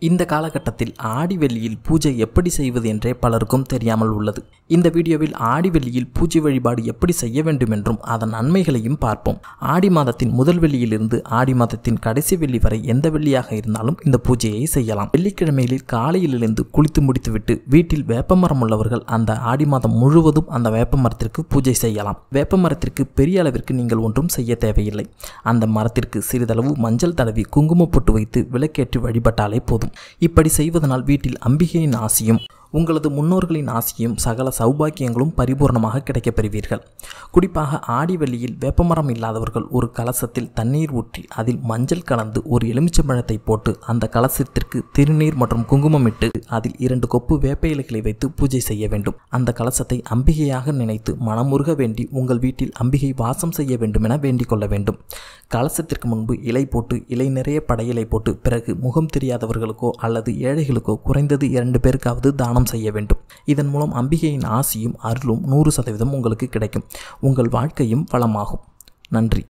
இந்த காலகட்டத்தில் ஆடி வெள்ளியில் பூஜை எப்படி செய்வது என்றே பலருக்கும் தெரியாமல் உள்ளது இந்த வீடியோவில் ஆடி வெள்ளியில் பூஜை வழிபாடு எப்படி செய்ய வேண்டும் என்றும் அதன் நன்மைகளையும் பார்ப்போம் ஆடி மாதத்தின் முதல் வெள்ளியிலிருந்து ஆடி மாதத்தின் கடைசி வெள்ளி வரை எந்த வெள்ளியாக இருந்தாலும் இந்த பூஜையை செய்யலாம் வெள்ளிக்கிழமைகளில் காலையிலிருந்து குளித்து முடித்துவிட்டு வீட்டில் வேப்பமரம் உள்ளவர்கள் அந்த ஆடி மாதம் முழுவதும் அந்த வேப்பமரத்திற்கு பூஜை செய்யலாம் வேப்பமரத்திற்கு பெரிய அளவிற்கு நீங்கள் ஒன்றும் செய்ய தேவையில்லை அந்த மரத்திற்கு சிறிதளவு மஞ்சள் தடவி குங்குமப் பொட்டு வைத்து விளக்கேற்றி வழிபட்டாலே போதும் இப்படி செய்வதனால் வீட்டில் அம்பிகையின் ஆசியும் உங்களது முன்னோர்களின் ஆசியும் சகல சௌபாக்கியங்களும் பரிபூர்ணமாக கிடைக்கப் பெறுவீர்கள் குறிப்பாக ஆடி வெள்ளியில் வேப்பமரம் இல்லாதவர்கள் ஒரு கலசத்தில் தண்ணீர் ஊற்றி அதில் மஞ்சள் கலந்து ஒரு எலுமிச்சம்பழத்தை போட்டு அந்த கலசத்திற்கு திருநீர் மற்றும் குங்குமம் இட்டு அதில் இரண்டு கொப்பு வேப்ப இலைகளை வைத்து பூஜை செய்ய வேண்டும் அந்த கலசத்தை அம்பிகையாக நினைத்து மனமுருக வேண்டி உங்கள் வீட்டில் அம்பிகை வாசம் செய்ய வேண்டும் என வேண்டிக் கொள்ள வேண்டும் கலசத்திற்கு முன்பு இலை போட்டு இலை நிறைய படையிலை போட்டு பிறகு முகம் தெரியாதவர்களுக்கோ அல்லது ஏழைகளுக்கோ குறைந்தது இரண்டு பேருக்காவது தானம் செய்ய வேண்டும் இதன் மூலம் அம்பிகையின் ஆசியும் அருளும் நூறு சதவீதம் உங்களுக்கு கிடைக்கும் உங்கள் வாழ்க்கையும் வளமாகும் நன்றி